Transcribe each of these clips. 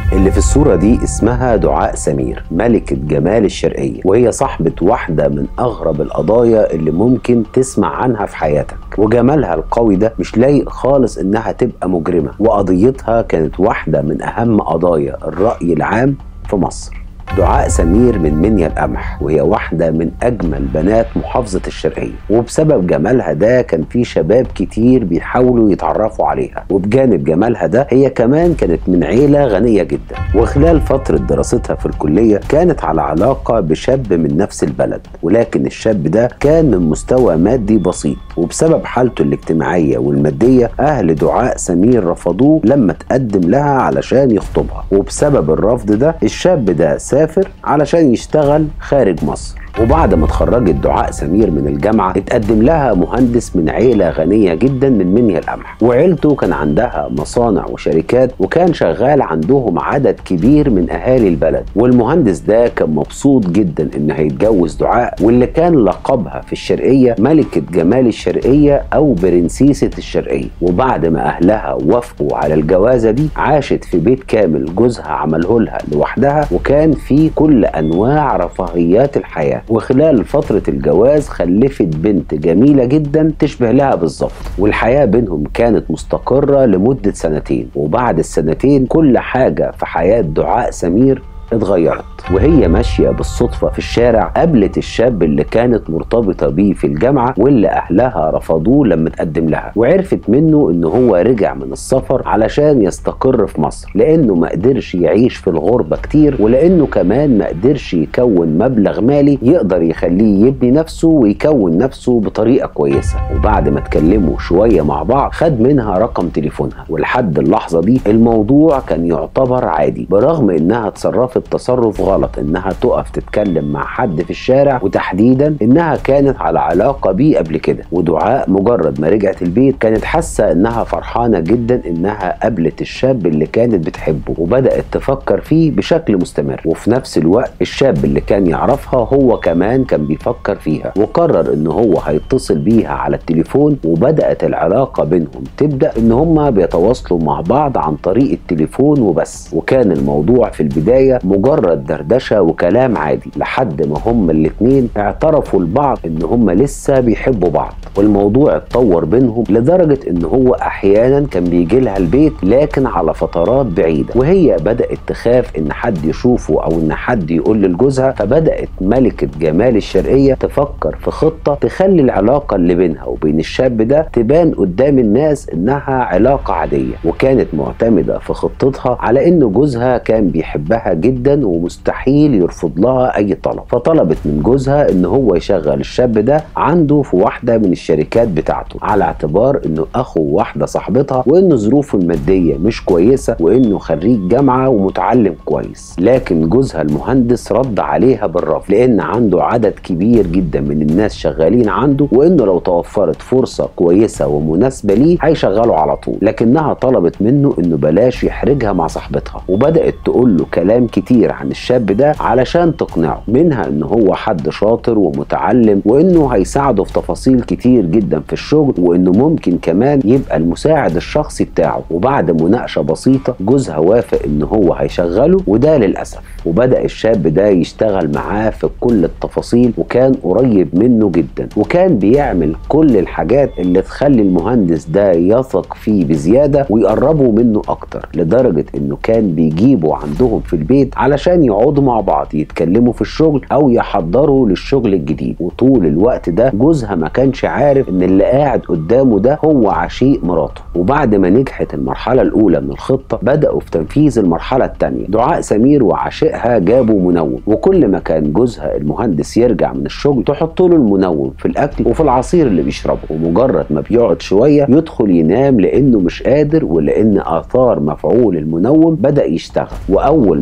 اللي في الصورة دي اسمها دعاء سمير ملكة جمال الشرقية وهي صاحبة واحدة من أغرب القضايا اللي ممكن تسمع عنها في حياتك وجمالها القوي ده مش لايق خالص إنها تبقى مجرمة وقضيتها كانت واحدة من أهم قضايا الرأي العام في مصر دعاء سمير من منيا القمح وهي واحدة من أجمل بنات محافظة الشرقية وبسبب جمالها ده كان في شباب كتير بيحاولوا يتعرفوا عليها وبجانب جمالها ده هي كمان كانت من عيلة غنية جدا وخلال فترة دراستها في الكلية كانت على علاقة بشاب من نفس البلد ولكن الشاب ده كان من مستوى مادي بسيط وبسبب حالته الاجتماعية والمادية أهل دعاء سمير رفضوه لما تقدم لها علشان يخطبها وبسبب الرفض ده الشاب ده سافر علشان يشتغل خارج مصر وبعد ما اتخرجت دعاء سمير من الجامعة اتقدم لها مهندس من عيلة غنية جدا من منيا القمح وعيلته كان عندها مصانع وشركات وكان شغال عندهم عدد كبير من أهالي البلد والمهندس ده كان مبسوط جدا إنه هيتجوز دعاء واللي كان لقبها في الشرقية ملكة جمال الشرقية أو برنسيسة الشرقية وبعد ما أهلها وافقوا على الجوازة دي عاشت في بيت كامل جوزها عمله لها لوحدها وكان فيه كل أنواع رفاهيات الحياة وخلال فترة الجواز خلفت بنت جميلة جدا تشبه لها بالظبط والحياة بينهم كانت مستقرة لمدة سنتين وبعد السنتين كل حاجة في حياة دعاء سمير اتغيرت وهي ماشية بالصدفة في الشارع قابلت الشاب اللي كانت مرتبطة بيه في الجامعة واللي أهلها رفضوه لما تقدم لها وعرفت منه إن هو رجع من السفر علشان يستقر في مصر لأنه ما قدرش يعيش في الغربة كتير ولأنه كمان ما قدرش يكون مبلغ مالي يقدر يخليه يبني نفسه ويكون نفسه بطريقة كويسة وبعد ما اتكلموا شوية مع بعض خد منها رقم تليفونها ولحد اللحظة دي الموضوع كان يعتبر عادي برغم إنها اتصرفت تصرف غلط انها تقف تتكلم مع حد في الشارع وتحديدا انها كانت على علاقه بيه قبل كده ودعاء مجرد ما رجعت البيت كانت حاسه انها فرحانه جدا انها قابلت الشاب اللي كانت بتحبه وبدات تفكر فيه بشكل مستمر وفي نفس الوقت الشاب اللي كان يعرفها هو كمان كان بيفكر فيها وقرر ان هو هيتصل بيها على التليفون وبدات العلاقه بينهم تبدا ان هما بيتواصلوا مع بعض عن طريق التليفون وبس وكان الموضوع في البدايه مجرد دردشه وكلام عادي لحد ما هما الاتنين اعترفوا لبعض ان هما لسه بيحبوا بعض والموضوع اتطور بينهم لدرجه ان هو احيانا كان بيجي لها البيت لكن على فترات بعيده وهي بدات تخاف ان حد يشوفه او ان حد يقول لجوزها فبدات ملكه جمال الشرقيه تفكر في خطه تخلي العلاقه اللي بينها وبين الشاب ده تبان قدام الناس انها علاقه عاديه وكانت معتمده في خطتها على ان جوزها كان بيحبها جدا ومستحيل يرفض لها اي طلب فطلبت من جوزها ان هو يشغل الشاب ده عنده في واحده من الشركات بتاعته على اعتبار انه اخو واحده صاحبتها وانه ظروفه الماديه مش كويسه وانه خريج جامعه ومتعلم كويس لكن جوزها المهندس رد عليها بالرفض لان عنده عدد كبير جدا من الناس شغالين عنده وانه لو توفرت فرصه كويسه ومناسبه ليه هيشغله على طول لكنها طلبت منه انه بلاش يحرجها مع صاحبتها وبدات تقول له كلام كتير عن الشاب ده علشان تقنعه منها ان هو حد شاطر ومتعلم وانه هيساعده في تفاصيل كتير جدا في الشغل وانه ممكن كمان يبقى المساعد الشخصي بتاعه وبعد مناقشه بسيطه جوزها وافق ان هو هيشغله وده للاسف وبدا الشاب ده يشتغل معاه في كل التفاصيل وكان قريب منه جدا وكان بيعمل كل الحاجات اللي تخلي المهندس ده يثق فيه بزياده ويقربوا منه اكتر لدرجه انه كان بيجيبه عندهم في البيت علشان يقعدوا مع بعض يتكلموا في الشغل او يحضروا للشغل الجديد وطول الوقت ده جوزها ما كانش عارف ان اللي قاعد قدامه ده هو عشيق مراته وبعد ما نجحت المرحله الاولى من الخطه بداوا في تنفيذ المرحله الثانيه دعاء سمير وعشيقها جابوا منوم وكل ما كان جوزها المهندس يرجع من الشغل تحط له المنوم في الاكل وفي العصير اللي بيشربه ومجرد ما بيقعد شويه يدخل ينام لانه مش قادر ولان اثار مفعول المنوم بدا يشتغل واول ما تتاكد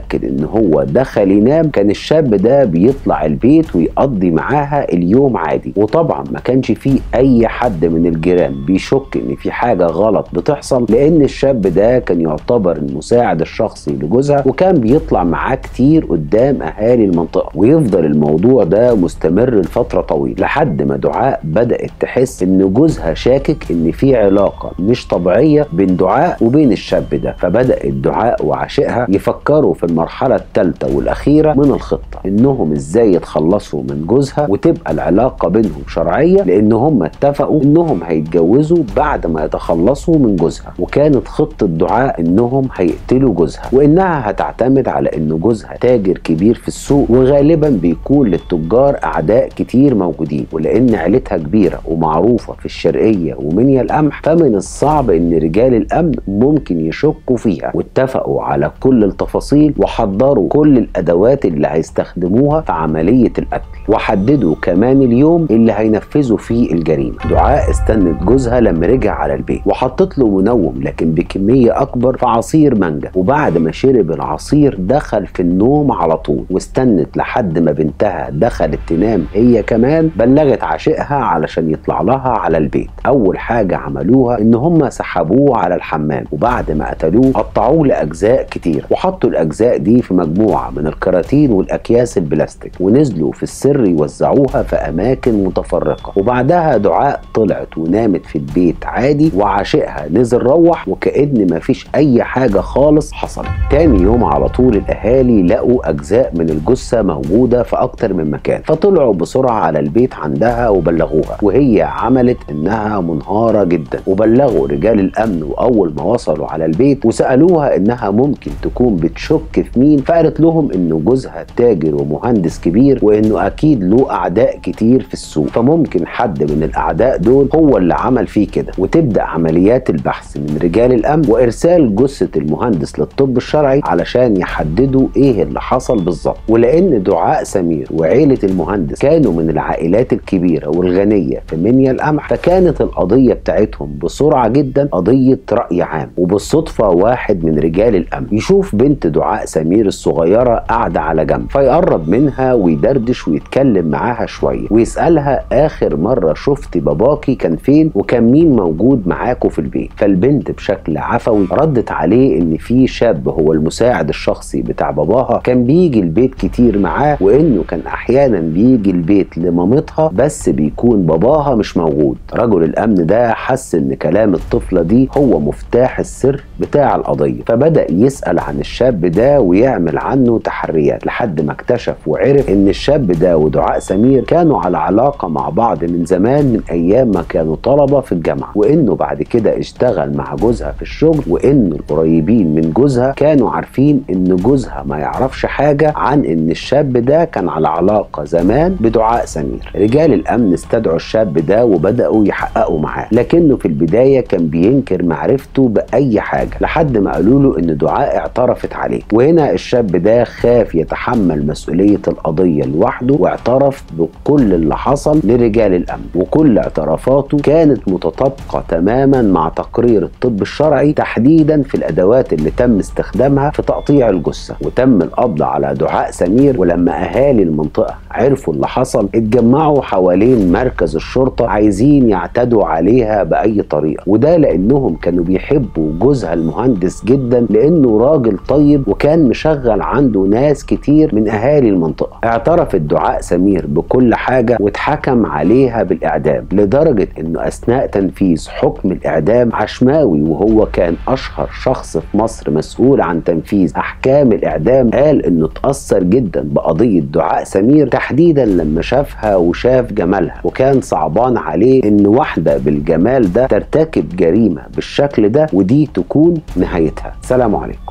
بتأكد ان هو دخل ينام كان الشاب ده بيطلع البيت ويقضي معاها اليوم عادي وطبعا ما كانش فيه اي حد من الجيران بيشك ان في حاجة غلط بتحصل لان الشاب ده كان يعتبر المساعد الشخصي لجوزها وكان بيطلع معاه كتير قدام اهالي المنطقة ويفضل الموضوع ده مستمر لفترة طويلة لحد ما دعاء بدأت تحس ان جوزها شاكك ان في علاقة مش طبيعية بين دعاء وبين الشاب ده فبدأت دعاء وعاشقها يفكروا في المرحلة الثالثة والأخيرة من الخطة إنهم إزاي يتخلصوا من جوزها وتبقى العلاقة بينهم شرعية لأن هم اتفقوا إنهم هيتجوزوا بعد ما يتخلصوا من جوزها وكانت خطة دعاء إنهم هيقتلوا جوزها وإنها هتعتمد على إن جوزها تاجر كبير في السوق وغالبا بيكون للتجار أعداء كتير موجودين ولأن عيلتها كبيرة ومعروفة في الشرقية ومنيا القمح فمن الصعب إن رجال الأمن ممكن يشكوا فيها واتفقوا على كل التفاصيل وحضروا كل الادوات اللي هيستخدموها في عمليه القتل وحددوا كمان اليوم اللي هينفذوا فيه الجريمه دعاء استنت جوزها لما رجع على البيت وحطت له منوم لكن بكميه اكبر في عصير مانجا وبعد ما شرب العصير دخل في النوم على طول واستنت لحد ما بنتها دخلت تنام هي كمان بلغت عاشقها علشان يطلع لها على البيت اول حاجه عملوها ان هم سحبوه على الحمام وبعد ما قتلوه قطعوه لاجزاء كتير وحطوا الاجزاء دي في مجموعه من الكراتين والاكياس البلاستيك ونزلوا في السر يوزعوها في اماكن متفرقه وبعدها دعاء طلعت ونامت في البيت عادي وعاشقها نزل روح وكأن مفيش اي حاجه خالص حصلت تاني يوم على طول الاهالي لقوا اجزاء من الجثه موجوده في اكتر من مكان فطلعوا بسرعه على البيت عندها وبلغوها وهي عملت انها منهاره جدا وبلغوا رجال الامن واول ما وصلوا على البيت وسالوها انها ممكن تكون بتشك في مين فقالت لهم انه جوزها تاجر ومهندس كبير وانه اكيد له اعداء كتير في السوق فممكن حد من الاعداء دول هو اللي عمل فيه كده وتبدا عمليات البحث من رجال الامن وارسال جثه المهندس للطب الشرعي علشان يحددوا ايه اللي حصل بالظبط ولان دعاء سمير وعيله المهندس كانوا من العائلات الكبيره والغنيه في منيا القمح فكانت القضيه بتاعتهم بسرعه جدا قضيه راي عام وبالصدفه واحد من رجال الامن يشوف بنت دعاء سمير الصغيره قاعده على جنب فيقرب منها ويدردش ويتكلم معاها شويه ويسالها اخر مره شفت باباكي كان فين وكان مين موجود معاكوا في البيت فالبنت بشكل عفوي ردت عليه ان في شاب هو المساعد الشخصي بتاع باباها كان بيجي البيت كتير معاه وانه كان احيانا بيجي البيت لمامتها بس بيكون باباها مش موجود رجل الامن ده حس ان كلام الطفله دي هو مفتاح السر بتاع القضيه فبدا يسال عن الشاب ده ويعمل عنه تحريات لحد ما اكتشف وعرف ان الشاب ده ودعاء سمير كانوا على علاقه مع بعض من زمان من ايام ما كانوا طلبه في الجامعه وانه بعد كده اشتغل مع جوزها في الشغل وان القريبين من جوزها كانوا عارفين ان جوزها ما يعرفش حاجه عن ان الشاب ده كان على علاقه زمان بدعاء سمير رجال الامن استدعوا الشاب ده وبداوا يحققوا معاه لكنه في البدايه كان بينكر معرفته باي حاجه لحد ما قالوا له ان دعاء اعترفت عليه وهنا الشاب ده خاف يتحمل مسؤوليه القضيه لوحده واعترف بكل اللي حصل لرجال الامن وكل اعترافاته كانت متطابقه تماما مع تقرير الطب الشرعي تحديدا في الادوات اللي تم استخدامها في تقطيع الجثه وتم القبض على دعاء سمير ولما اهالي المنطقه عرفوا اللي حصل اتجمعوا حوالين مركز الشرطه عايزين يعتدوا عليها باي طريقه وده لانهم كانوا بيحبوا جوزها المهندس جدا لانه راجل طيب وكان مشغل عنده ناس كتير من اهالي المنطقه اعترفت دعاء سمير بكل حاجه واتحكم عليها بالاعدام لدرجه انه اثناء تنفيذ حكم الاعدام عشماوي وهو كان اشهر شخص في مصر مسؤول عن تنفيذ احكام الاعدام قال انه اتاثر جدا بقضيه دعاء سمير تحديدا لما شافها وشاف جمالها وكان صعبان عليه ان واحده بالجمال ده ترتكب جريمه بالشكل ده ودي تكون نهايتها سلام عليكم